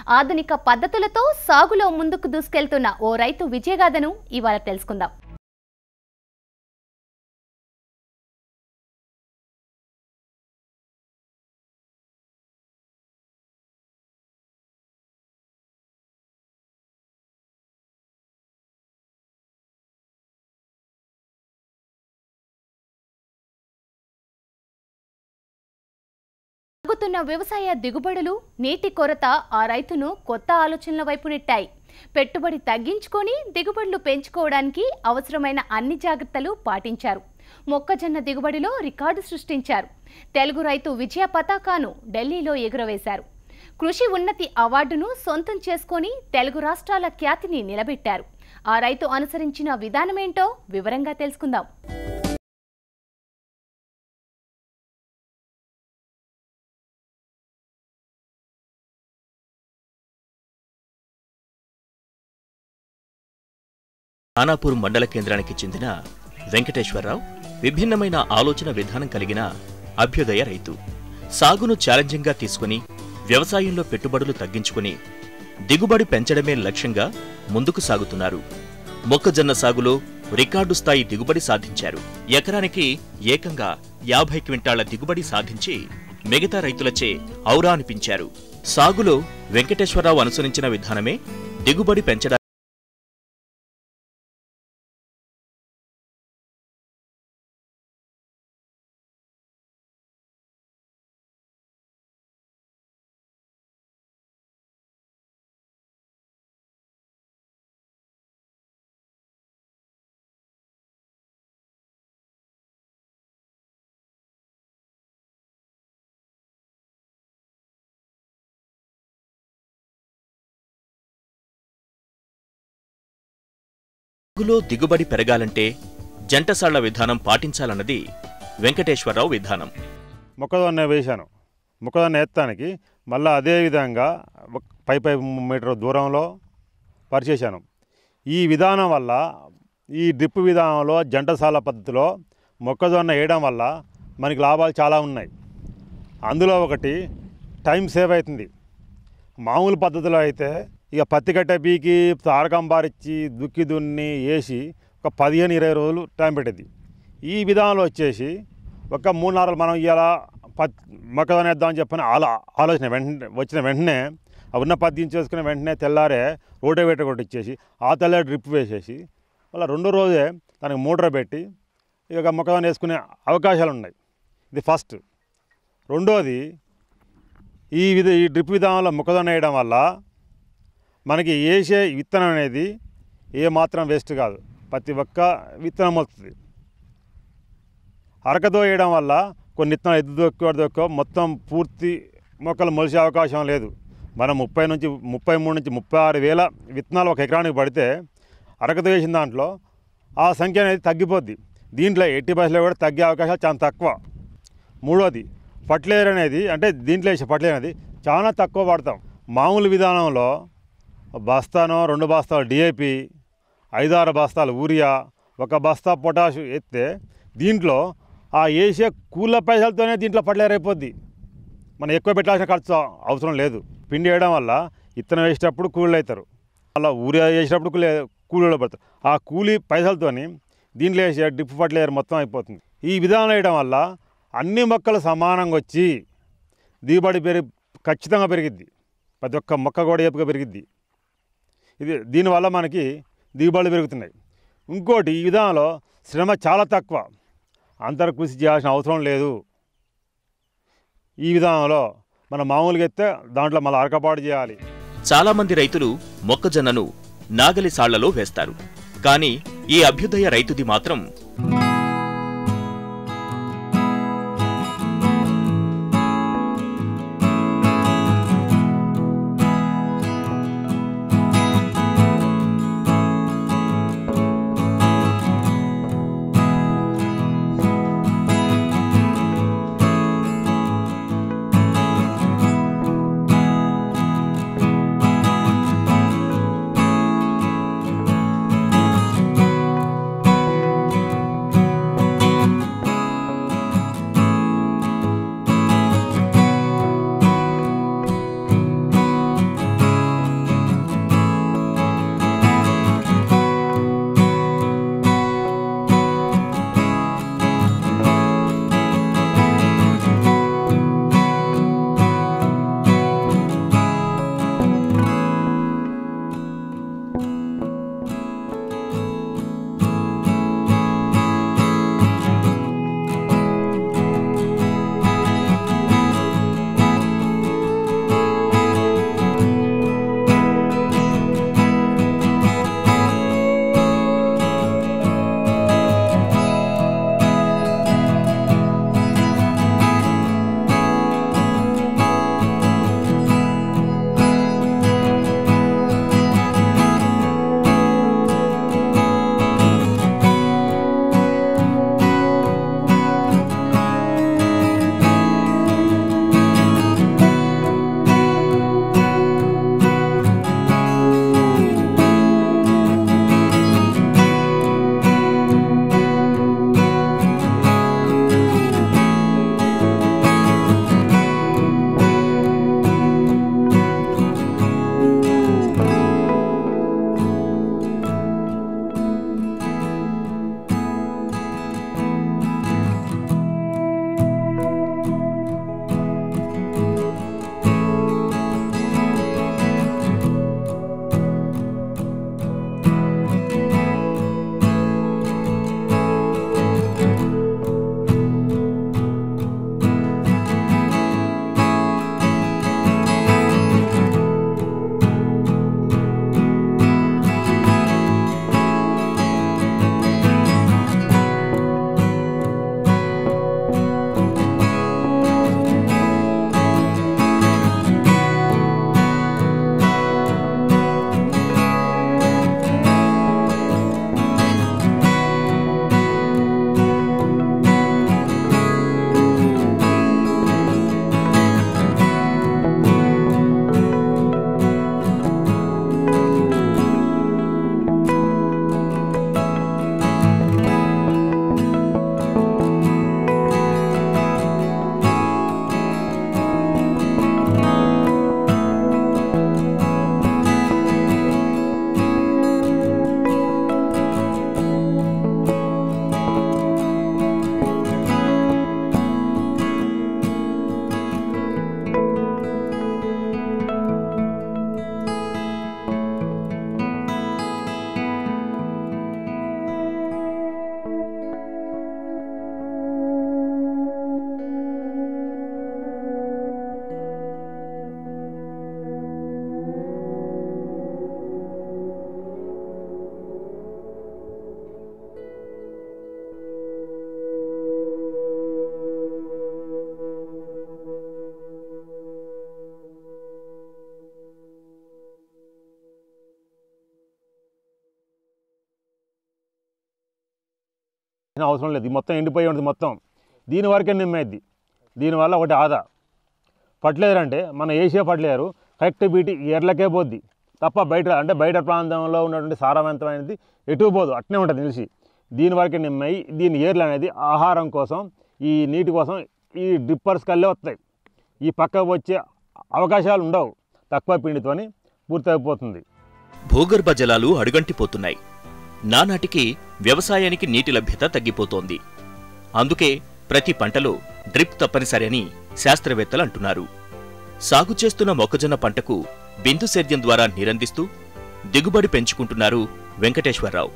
ఆధునిక పద్ధతులతో సాగులో ముందుకు దూసుకెళ్తున్న ఓ రైతు విజయగాథను ఇవాళ తెలుసుకుందాం తగ్గుతున్న వ్యవసాయ దిగుబడులు నీటి కొరత ఆ రైతును కొత్త ఆలోచనల వైపు నెట్టాయి పెట్టుబడి తగ్గించుకొని దిగుబడులు పెంచుకోవడానికి అవసరమైన అన్ని జాగ్రత్తలు పాటించారు మొక్కజొన్న దిగుబడిలో రికార్డు సృష్టించారు తెలుగు రైతు విజయ పతాకాను ఢిల్లీలో ఎగురవేశారు కృషి ఉన్నతి అవార్డును సొంతం చేసుకొని తెలుగు రాష్ట్రాల ఖ్యాతిని నిలబెట్టారు ఆ రైతు అనుసరించిన విధానమేంటో వివరంగా తెలుసుకుందాం ఖానాపూర్ మండల కేంద్రానికి చెందిన వెంకటేశ్వరరావు విభిన్నమైన ఆలోచన విధానం కలిగిన అభ్యుదయ రైతు సాగును ఛాలెంజింగ్గా తీసుకుని వ్యవసాయంలో పెట్టుబడులు తగ్గించుకుని దిగుబడి పెంచడమే లక్ష్యంగా ముందుకు సాగుతున్నారు మొక్కజొన్న సాగులో రికార్డు స్థాయి దిగుబడి సాధించారు ఎకరానికి ఏకంగా యాభై క్వింటాళ్ల దిగుబడి సాధించి మిగతా రైతులచే ఔరా అనిపించారు సాగులో వెంకటేశ్వరరావు అనుసరించిన విధానమే దిగుబడి పెంచడానికి సాగులో దిగుబడి పెరగాలంటే జంటసాళ్ల విధానం పాటించాలన్నది వెంకటేశ్వరరావు విధానం మొక్కజొన్న వేశాను మొక్కజొన్న ఎత్తానికి మళ్ళీ అదే విధంగా ఒక పై పై మీటర్ దూరంలో పరిచేశాను ఈ విధానం వల్ల ఈ డ్రిప్ విధానంలో జంటసాల పద్ధతిలో మొక్కజొన్న వేయడం వల్ల మనకి లాభాలు చాలా ఉన్నాయి అందులో ఒకటి టైం సేవ్ అవుతుంది మామూలు పద్ధతిలో అయితే ఇక పత్తి కట్ట పీకి తారకం బారిచ్చి దుక్కి దున్ని వేసి ఒక పదిహేను ఇరవై రోజులు టైం పెట్టేది ఈ విధానంలో వచ్చేసి ఒక మూడు నాలుగు మనం ఇలా పత్ మొక్కజొన్న వేద్దామని చెప్పని ఆలో ఆలోచన వెంటనే వచ్చిన వెంటనే ఆ ఉన్న పత్తి దించేసుకుని వెంటనే తెల్లారే రోటోవేటర్ కొట్టి ఇచ్చేసి ఆ తెల్లారి డ్రిప్ వేసేసి మళ్ళీ రెండో రోజే దానికి మోటార్ పెట్టి ఇక మొక్కజొన్న వేసుకునే అవకాశాలు ఉన్నాయి ఇది ఫస్ట్ రెండోది ఈ విధ ఈ డ్రిప్ విధానంలో మొక్కజొన్న వేయడం వల్ల మనకి వేసే విత్తనం అనేది ఏ మాత్రం వేస్ట్ కాదు ప్రతి ఒక్క విత్తనం వస్తుంది అరకతో వేయడం వల్ల కొన్ని విత్తనాలు ఎద్దు దొక్కో దొక్కో మొత్తం పూర్తి మొక్కలు మొలిసే అవకాశం లేదు మనం ముప్పై నుంచి ముప్పై మూడు నుంచి ముప్పై ఆరు వేల విత్తనాలు ఒక ఎకరానికి పడితే అరకతో వేసిన దాంట్లో ఆ సంఖ్య అనేది తగ్గిపోద్ది దీంట్లో ఎయిటీ పర్సెంట్ కూడా తగ్గే అవకాశాలు చాలా తక్కువ మూడోది ఫర్టిలైజర్ అనేది అంటే దీంట్లో వేసే ఫర్టిలైజర్ అనేది చాలా తక్కువ వాడతాం మామూలు విధానంలో బస్తానో రెండు బస్తాలు డిఏపి ఐదారు బస్తాలు యూరియా ఒక బస్తా పొటాష్ ఎత్తే దీంట్లో ఆ వేసే కూల పైసలతోనే దీంట్లో ఫర్టిలైజర్ అయిపోద్ది మనం ఎక్కువ పెట్టాల్సిన ఖర్చు అవసరం లేదు పిండి వేయడం వల్ల ఇత్తనం వేసేటప్పుడు కూలీలు అవుతారు అలా ఊరియా వేసేటప్పుడు కూలీ కూలీలో పడతారు ఆ కూలీ పైసలతోని దీంట్లో వేసే డ్రిప్ ఫర్టిలైజర్ మొత్తం అయిపోతుంది ఈ విధానం వేయడం వల్ల అన్ని మొక్కలు సమానంగా వచ్చి దిగుబడి పెరిగి ఖచ్చితంగా పెరిగిద్ది ప్రతి ఒక్క మొక్క కూడా ఏపుగా పెరిగిద్ది ఇది దీనివల్ల మనకి దిగుబడులు పెరుగుతున్నాయి ఇంకోటి ఈ విధానంలో శ్రమ చాలా తక్కువ అంతర కృషి చేయాల్సిన అవసరం లేదు ఈ విధానంలో మనం మామూలుగా ఎత్తే దాంట్లో మళ్ళీ అరకపాటు చేయాలి చాలా మంది రైతులు మొక్కజొన్నను నాగలి సాళ్లలో వేస్తారు కానీ ఈ అభ్యుదయ రైతుది మాత్రం పెట్టాల్సిన అవసరం లేదు ఇది మొత్తం ఎండిపోయి ఉంటుంది మొత్తం దీని వరకే నిమ్మేద్ది దీనివల్ల ఒకటి ఆదా ఫర్టిలైజర్ అంటే మన ఏషియా ఫర్టిలైజర్ కరెక్ట్ బీటీ ఎర్లకే పోద్ది తప్ప బయట అంటే బయట ప్రాంతంలో ఉన్నటువంటి సారవంతమైనది ఎటు పోదు అట్నే ఉంటుంది నిలిచి దీని వరకే నిమ్మయి దీని ఏర్లు అనేది ఆహారం కోసం ఈ నీటి కోసం ఈ డ్రిప్పర్స్ కల్లే వస్తాయి ఈ పక్కకు వచ్చే అవకాశాలు ఉండవు తక్కువ పిండితోని పూర్తయిపోతుంది భూగర్భ జలాలు అడుగంటిపోతున్నాయి నానాటికి వ్యవసాయానికి నీటి లభ్యత తగ్గిపోతోంది అందుకే ప్రతి పంటలో డ్రిప్ తప్పనిసరి అని శాస్త్రవేత్తలు అంటున్నారు సాగు చేస్తున్న మొక్కజొన్న పంటకు బిందు సేద్యం ద్వారా నీరందిస్తూ దిగుబడి పెంచుకుంటున్నారు వెంకటేశ్వరరావు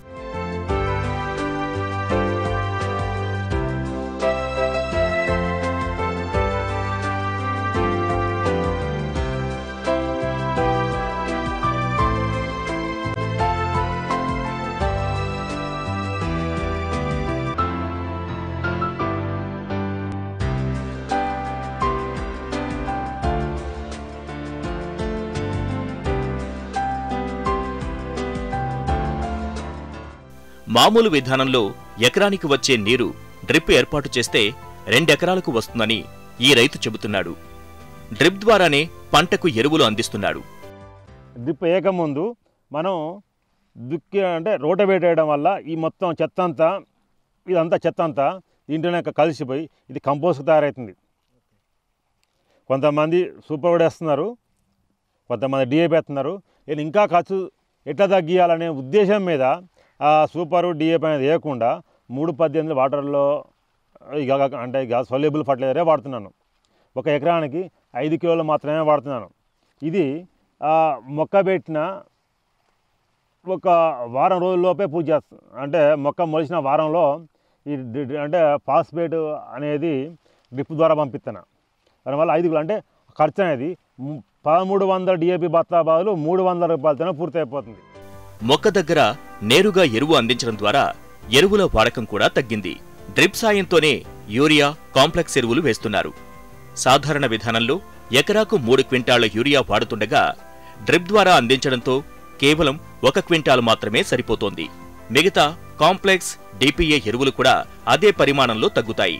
మామూలు విధానంలో ఎకరానికి వచ్చే నీరు డ్రిప్ ఏర్పాటు చేస్తే రెండెకరాలకు వస్తుందని ఈ రైతు చెబుతున్నాడు డ్రిప్ ద్వారానే పంటకు ఎరువులు అందిస్తున్నాడు డ్రిప్ ఏకముందు మనం దుక్కి అంటే రోటవేట్ వేయడం వల్ల ఈ మొత్తం చెత్త అంతా ఇదంతా చెత్త అంతా దీంట్లోనే కలిసిపోయి ఇది కంపోస్ట్ తయారవుతుంది కొంతమంది సూపర్ కూడా వేస్తున్నారు కొంతమంది డిఏపి వేస్తున్నారు నేను ఇంకా ఖర్చు ఎట్లా తగ్గియాలనే ఉద్దేశం మీద ఆ సూపరు డిఏపి అనేది వేయకుండా మూడు పద్దెనిమిది వాటర్లో ఇక అంటే ఇక సొల్యూబుల్ ఫర్టిలైజరే వాడుతున్నాను ఒక ఎకరానికి ఐదు కిలోలు మాత్రమే వాడుతున్నాను ఇది ఆ, మొక్క పెట్టిన ఒక వారం రోజుల్లోపే పూజ చేస్తాం అంటే మొక్క మొలిచిన వారంలో ఈ డి- డి- అంటే ఫాస్ఫేట్ అనేది డ్రిప్ ద్వారా పంపిస్తాను దానివల్ల ఐదు కిలో అంటే ఖర్చు అనేది ము- పదమూడు వందల డిఏపి బత్తా బదులు మూడు వందల రూపాయలతోనే పూర్తి అయిపోతుంది మొక్క దగ్గర నేరుగా ఎరువు అందించడం ద్వారా ఎరువుల వాడకం కూడా తగ్గింది డ్రిప్ సాయంతోనే యూరియా కాంప్లెక్స్ ఎరువులు వేస్తున్నారు సాధారణ విధానంలో ఎకరాకు మూడు క్వింటాళ్ల యూరియా వాడుతుండగా డ్రిప్ ద్వారా అందించడంతో కేవలం ఒక క్వింటాలు మాత్రమే సరిపోతోంది మిగతా కాంప్లెక్స్ డిపిఏ ఎరువులు కూడా అదే పరిమాణంలో తగ్గుతాయి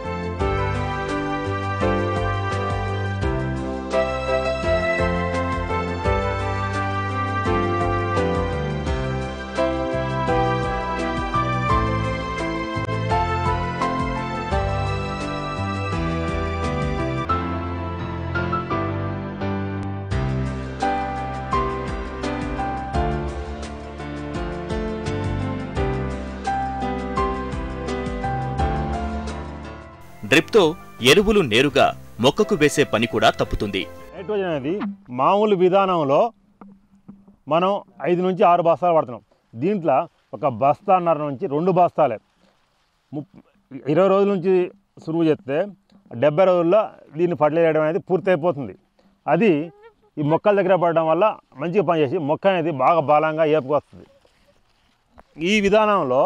డ్రిప్తో ఎరువులు నేరుగా మొక్కకు వేసే పని కూడా తప్పుతుంది నైట్రోజన్ అనేది మామూలు విధానంలో మనం ఐదు నుంచి ఆరు బస్తాలు వాడుతున్నాం దీంట్లో ఒక బస్తాన్నర నుంచి రెండు బస్తాలే ముప్ ఇరవై రోజుల నుంచి సురువు చేస్తే డెబ్బై రోజుల్లో దీన్ని ఫర్టిలైజ్ చేయడం అనేది పూర్తి అయిపోతుంది అది ఈ మొక్కల దగ్గర పడడం వల్ల మంచిగా పనిచేసి మొక్క అనేది బాగా బలంగా ఏపుకొస్తుంది ఈ విధానంలో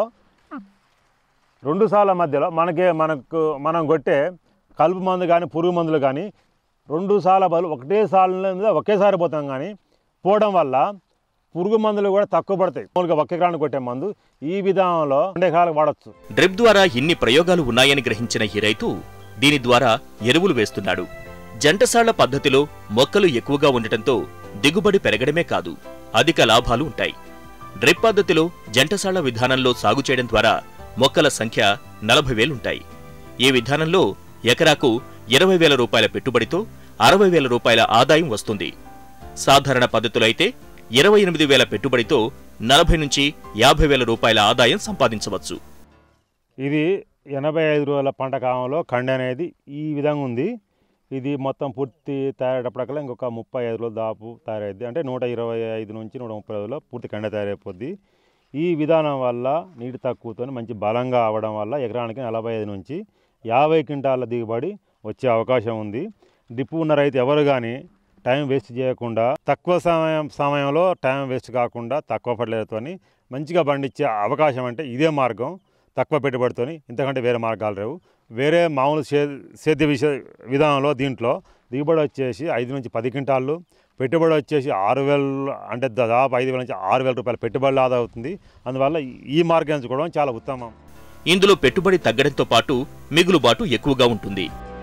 రెండు సార్ల మధ్యలో మనకి మనకు మనం కొట్టే కలుపు మందు కానీ పురుగు మందులు కానీ రెండు సార్ల బదులు ఒకటే సార్ల మీద ఒకేసారి పోతాం కానీ పోవడం వల్ల పురుగు మందులు కూడా తక్కువ పడతాయి మామూలుగా ఒక్క ఎకరానికి కొట్టే మందు ఈ విధానంలో రెండే కాలకు వాడచ్చు డ్రిప్ ద్వారా ఇన్ని ప్రయోగాలు ఉన్నాయని గ్రహించిన ఈ రైతు దీని ద్వారా ఎరువులు వేస్తున్నాడు జంటసాళ్ల పద్ధతిలో మొక్కలు ఎక్కువగా ఉండటంతో దిగుబడి పెరగడమే కాదు అధిక లాభాలు ఉంటాయి డ్రిప్ పద్ధతిలో జంటసాళ్ల విధానంలో సాగు చేయడం ద్వారా మొక్కల సంఖ్య నలభై వేలుంటాయి ఈ విధానంలో ఎకరాకు ఇరవై వేల రూపాయల పెట్టుబడితో అరవై వేల రూపాయల ఆదాయం వస్తుంది సాధారణ పద్ధతిలో అయితే ఇరవై ఎనిమిది వేల పెట్టుబడితో నలభై నుంచి యాభై వేల రూపాయల ఆదాయం సంపాదించవచ్చు ఇది ఎనభై ఐదు రోజుల పంట కాలంలో కండి అనేది ఈ విధంగా ఉంది ఇది మొత్తం పూర్తి తయారయ్యేటప్పటికల్లా ఇంకొక ముప్పై ఐదు రోజులు దాపు తయారైద్ది అంటే నూట ఇరవై ఐదు నుంచి నూట ముప్పై రోజుల్లో పూర్తి కండ తయారైపోద్ది ఈ విధానం వల్ల నీటి తక్కువతో మంచి బలంగా అవడం వల్ల ఎకరానికి నలభై ఐదు నుంచి యాభై క్వింటాల దిగుబడి వచ్చే అవకాశం ఉంది డిప్పు ఉన్న రైతు ఎవరు కానీ టైం వేస్ట్ చేయకుండా తక్కువ సమయం సమయంలో టైం వేస్ట్ కాకుండా తక్కువ ఫర్టిలైజర్తోని మంచిగా పండించే అవకాశం అంటే ఇదే మార్గం తక్కువ పెట్టుబడితోని ఇంతకంటే వేరే మార్గాలు లేవు వేరే మామూలు సే సేద్య విష విధానంలో దీంట్లో దిగుబడి వచ్చేసి ఐదు నుంచి పది క్వింటాళ్ళు పెట్టుబడి వచ్చేసి ఆరు వేలు అంటే దాదాపు ఐదు వేల నుంచి ఆరు వేల రూపాయల పెట్టుబడి ఆదా అవుతుంది అందువల్ల ఈ మార్గం ఎంచుకోవడం చాలా ఉత్తమం ఇందులో పెట్టుబడి తగ్గడంతో పాటు మిగులుబాటు ఎక్కువగా ఉంటుంది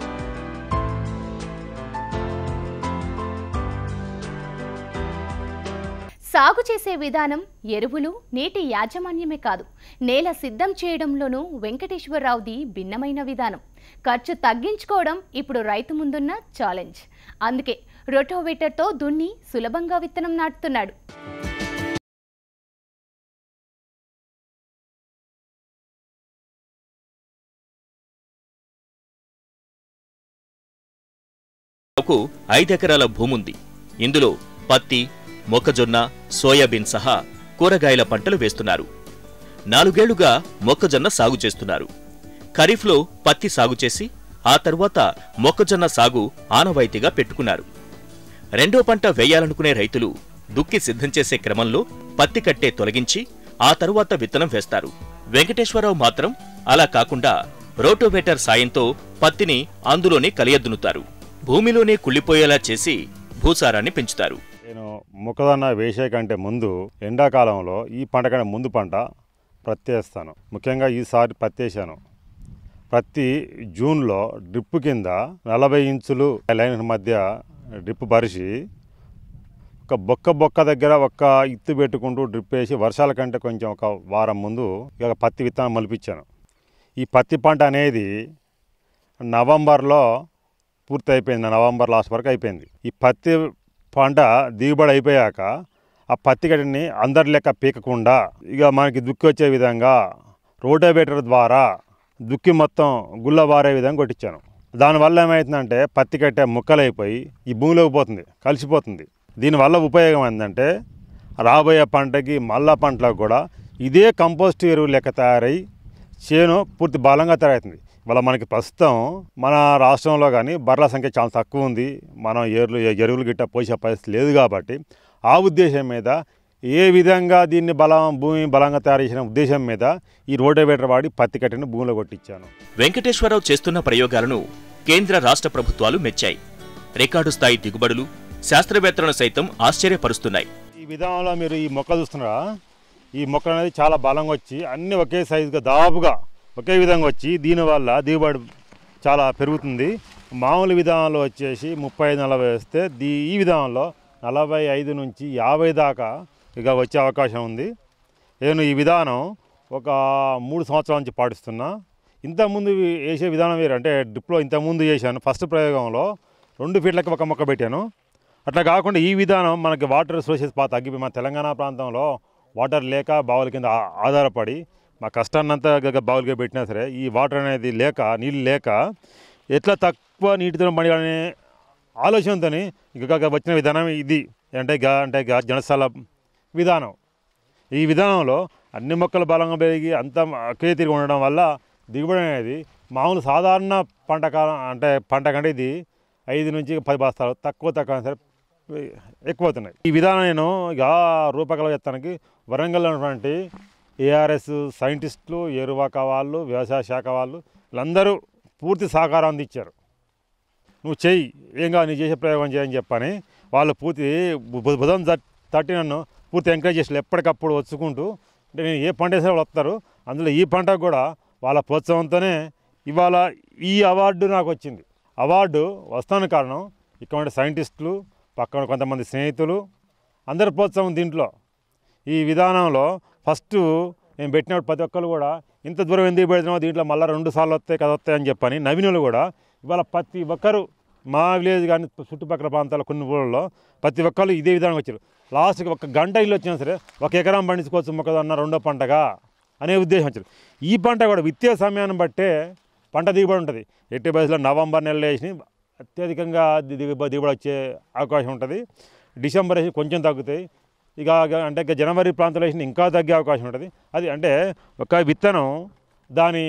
సాగు చేసే విధానం ఎరువులు నీటి యాజమాన్యమే కాదు నేల సిద్ధం చేయడంలోనూ వెంకటేశ్వరరావుది భిన్నమైన విధానం ఖర్చు తగ్గించుకోవడం ఇప్పుడు రైతు ముందున్న ఛాలెంజ్ అందుకే రొటోవేటర్తో దున్ని సులభంగా విత్తనం నాటుతున్నాడు కు ఐదెకరాల భూముంది ఇందులో పత్తి మొక్కజొన్న సోయాబీన్ సహా కూరగాయల పంటలు వేస్తున్నారు నాలుగేళ్లుగా మొక్కజొన్న సాగు చేస్తున్నారు ఖరీఫ్లో పత్తి సాగు చేసి ఆ తర్వాత మొక్కజొన్న సాగు ఆనవాయితీగా పెట్టుకున్నారు రెండో పంట వేయాలనుకునే రైతులు దుక్కి సిద్ధం చేసే క్రమంలో పత్తి కట్టే తొలగించి ఆ తరువాత విత్తనం వేస్తారు వెంకటేశ్వరరావు మాత్రం అలా కాకుండా రోటోవేటర్ సాయంతో పత్తిని అందులోనే కలియద్దునుతారు భూమిలోనే కుళ్ళిపోయేలా చేసి భూసారాన్ని పెంచుతారు నేను మొక్కజొన్న వేసే కంటే ముందు ఎండాకాలంలో ఈ పంట కంటే ముందు పంట పత్తి వేస్తాను ముఖ్యంగా ఈసారి పత్తి వేసాను ప్రతి జూన్లో డ్రిప్ కింద నలభై ఇంచులు లైన్ మధ్య డ్రిప్ పరిచి ఒక బొక్క బొక్క దగ్గర ఒక్క ఇత్తు పెట్టుకుంటూ డ్రిప్ వేసి వర్షాల కంటే కొంచెం ఒక వారం ముందు ఇక పత్తి విత్తనం మలిపించాను ఈ పత్తి పంట అనేది నవంబర్లో పూర్తి అయిపోయింది నవంబర్ లాస్ట్ వరకు అయిపోయింది ఈ పత్తి పంట దిగుబడి అయిపోయాక ఆ పత్తి గడ్డిని అందరి లెక్క పీకకుండా ఇక మనకి దుక్కి వచ్చే విధంగా రోటోవేటర్ ద్వారా దుక్కి మొత్తం గుల్లబారే విధంగా కొట్టించాను దానివల్ల ఏమవుతుందంటే పత్తి కట్టే ముక్కలైపోయి ఈ భూమిలోకి పోతుంది కలిసిపోతుంది దీనివల్ల ఉపయోగం ఏంటంటే రాబోయే పంటకి మళ్ళా పంటలకు కూడా ఇదే కంపోస్ట్ ఎరువు లెక్క తయారై చేను పూర్తి బలంగా తయారవుతుంది ఇవాళ మనకి ప్రస్తుతం మన రాష్ట్రంలో కానీ బర్రెల సంఖ్య చాలా తక్కువ ఉంది మనం ఎరువులు ఎరువులు గిట్ట పోసే పరిస్థితి లేదు కాబట్టి ఆ ఉద్దేశం మీద ఏ విధంగా దీన్ని బలం భూమి బలంగా తయారు చేసిన ఉద్దేశం మీద ఈ రోటోవేటర్ వాడి పత్తి కట్టెను భూమిలో కొట్టించాను వెంకటేశ్వరరావు చేస్తున్న ప్రయోగాలను కేంద్ర రాష్ట్ర ప్రభుత్వాలు మెచ్చాయి రికార్డు స్థాయి దిగుబడులు శాస్త్రవేత్తలను సైతం ఆశ్చర్యపరుస్తున్నాయి ఈ విధానంలో మీరు ఈ మొక్క చూస్తున్నారా ఈ మొక్క అనేది చాలా బలంగా వచ్చి అన్నీ ఒకే సైజుగా దాదాపుగా ఒకే విధంగా వచ్చి దీనివల్ల దిగుబడి చాలా పెరుగుతుంది మామూలు విధానంలో వచ్చేసి ముప్పై ఐదు నలభై వస్తే దీ ఈ విధానంలో నలభై ఐదు నుంచి యాభై దాకా ఇక వచ్చే అవకాశం ఉంది నేను ఈ విధానం ఒక మూడు సంవత్సరాల నుంచి పాటిస్తున్నా ఇంతకుముందు వేసే విధానం వేరు అంటే డ్రిప్లో ఇంతకుముందు చేశాను ఫస్ట్ ప్రయోగంలో రెండు ఫీట్లకి ఒక మొక్క పెట్టాను అట్లా కాకుండా ఈ విధానం మనకి వాటర్ సోర్సెస్ బాగా తగ్గిపోయి మన తెలంగాణ ప్రాంతంలో వాటర్ లేక బావుల కింద ఆ- ఆధారపడి మా కష్టాన్నంతా గగ బావులుగా పెట్టినా సరే ఈ వాటర్ అనేది లేక నీళ్ళు లేక ఎట్లా తక్కువ నీటితో పడాలనే ఆలోచనతో ఇక వచ్చిన విధానం ఇది అంటే గా అంటే గా జనస్థల విధానం ఈ విధానంలో అన్ని మొక్కలు బలంగా పెరిగి అంత ఒకే తిరిగి ఉండడం వల్ల దిగుబడి అనేది మామూలు సాధారణ పంట కాలం అంటే పంట కంటే ఇది ఐదు నుంచి పది బస్తాలు తక్కువ తక్కువ అయినా సరే ఎక్కువ అవుతున్నాయి ఈ విధానం నేను ఇక రూపకల చెప్తానికి వరంగల్లో ఉన్నటువంటి ఏఆర్ఎస్ సైంటిస్టులు ఎరువాక వాళ్ళు వ్యవసాయ శాఖ వాళ్ళు వీళ్ళందరూ పూర్తి సహకారం అందించారు నువ్వు చెయ్యి ఏం కాదు నీ చేసే ప్రయోగం చేయని చెప్పని వాళ్ళు పూర్తి బు- బుధం తట్- తట్టి నన్ను పూర్తి ఎంకరేజ్ చేసి ఎప్పటికప్పుడు వచ్చుకుంటూ అంటే నేను ఏ పంట వేసినా వాళ్ళు వస్తారు అందులో ఈ పంటకు కూడా వాళ్ళ ప్రోత్సాహంతోనే ఇవాళ ఈ అవార్డు నాకు వచ్చింది అవార్డు వస్తాను కారణం ఇక్కడ సైంటిస్టులు పక్కన కొంతమంది స్నేహితులు అందరి ప్రోత్సాహం దీంట్లో ఈ విధానంలో ఫస్ట్ నేను పెట్టినప్పుడు ప్రతి ఒక్కరు కూడా ఇంత దూరం ఎందుకు పెడుతున్నావు దీంట్లో మళ్ళీ రెండు సార్లు వస్తాయి కదా వస్తాయి అని చెప్పని నవీనులు కూడా ఇవాళ ప్రతి ఒక్కరు మా విలేజ్ కానీ చుట్టుపక్కల ప్రాంతాల కొన్ని ఊళ్ళలో ప్రతి ఒక్కరు ఇదే విధానం వచ్చారు లాస్ట్కి ఒక గంట ఇల్లు వచ్చినా సరే ఒక ఎకరం పండించుకోవచ్చు మొక్కదన్న రెండో పంటగా అనే ఉద్దేశం వచ్చారు ఈ పంట కూడా విత్తే సమయాన్ని బట్టే పంట దిగుబడి ఉంటుంది ఎట్టి బయసులో నవంబర్ నెలలో వేసి అత్యధికంగా ది- దిగుబడి దిగుబడి వచ్చే అవకాశం ఉంటుంది డిసెంబర్ వేసి కొంచెం తగ్గుతాయి ఇక ఇక అంటే ఇక జనవరి ప్రాంతంలో వేసిన ఇంకా తగ్గే అవకాశం ఉంటుంది అది అంటే ఒక విత్తనం దాని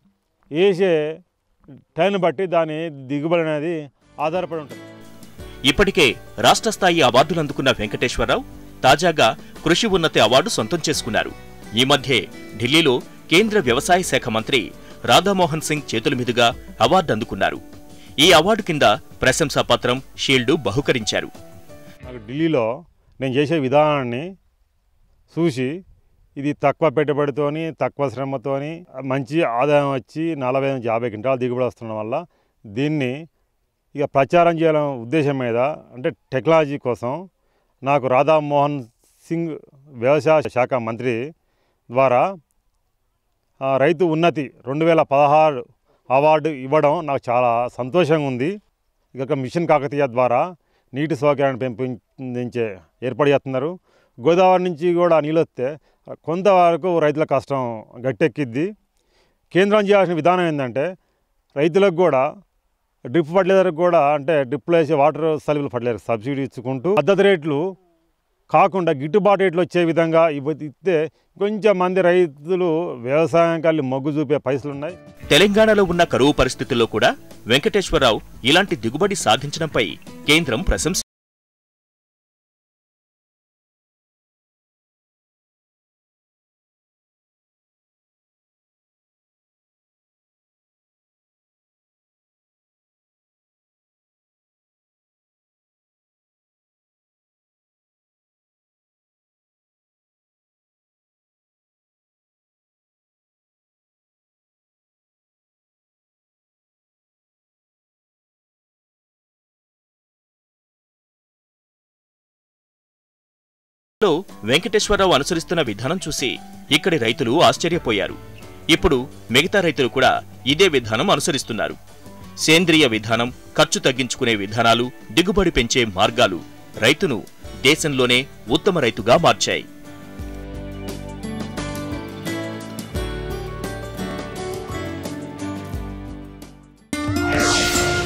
వేసే టైం బట్టి దాని దిగుబడి అనేది ఆధారపడి ఉంటుంది ఇప్పటికే రాష్ట్ర స్థాయి అవార్డులు అందుకున్న వెంకటేశ్వరరావు తాజాగా కృషి ఉన్నతి అవార్డు సొంతం చేసుకున్నారు ఈ మధ్యే ఢిల్లీలో కేంద్ర వ్యవసాయ శాఖ మంత్రి రాధామోహన్ సింగ్ చేతుల మీదుగా అవార్డు అందుకున్నారు ఈ అవార్డు కింద ప్రశంసా పత్రం షీల్డు బహుకరించారు నాకు ఢిల్లీలో నేను చేసే విధానాన్ని చూసి ఇది తక్కువ పెట్టుబడితోని తక్కువ శ్రమతోని మంచి ఆదాయం వచ్చి నలభై నుంచి యాభై క్వింటాలు దిగుబడి వస్తుండడం వల్ల దీన్ని ఇక ప్రచారం చేయాలనే ఉద్దేశం మీద అంటే టెక్నాలజీ కోసం నాకు రాధామోహన్ సింగ్ వ్యవసాయ శాఖ మంత్రి ద్వారా ఆ, రైతు ఉన్నతి రెండు వేల పదహారు అవార్డు ఇవ్వడం నాకు చాలా సంతోషంగా ఉంది ఇక మిషన్ కాకతీయ ద్వారా నీటి సౌకర్యాన్ని పెంపొందించే ఏర్పాటు చేస్తున్నారు గోదావరి నుంచి కూడా నీళ్ళు వస్తే కొంతవరకు రైతుల కష్టం గట్టెక్కిద్ది కేంద్రం చేయాల్సిన విధానం ఏంటంటే రైతులకు కూడా డ్రిప్ ఫర్టిలైజర్ కూడా అంటే డ్రిప్లో వేసే వాటర్ సలువులు ఫర్టిలైజర్ సబ్సిడీ ఇచ్చుకుంటూ మద్దతు రేట్లు కాకుండా గిట్టుబాటు రేట్లు వచ్చే విధంగా ఇవ్వ ఇస్తే కొంచెం మంది రైతులు వ్యవసాయం కలిసి మొగ్గు చూపే పైసలు ఉన్నాయి తెలంగాణలో ఉన్న కరువు పరిస్థితుల్లో కూడా వెంకటేశ్వరరావు ఇలాంటి దిగుబడి సాధించడంపై కేంద్రం ప్రశంస లో వెంకటేశ్వరరావు అనుసరిస్తున్న విధానం చూసి ఇక్కడి రైతులు ఆశ్చర్యపోయారు ఇప్పుడు మిగతా రైతులు కూడా ఇదే విధానం అనుసరిస్తున్నారు సేంద్రియ విధానం ఖర్చు తగ్గించుకునే విధానాలు దిగుబడి పెంచే మార్గాలు రైతును దేశంలోనే ఉత్తమ రైతుగా మార్చాయి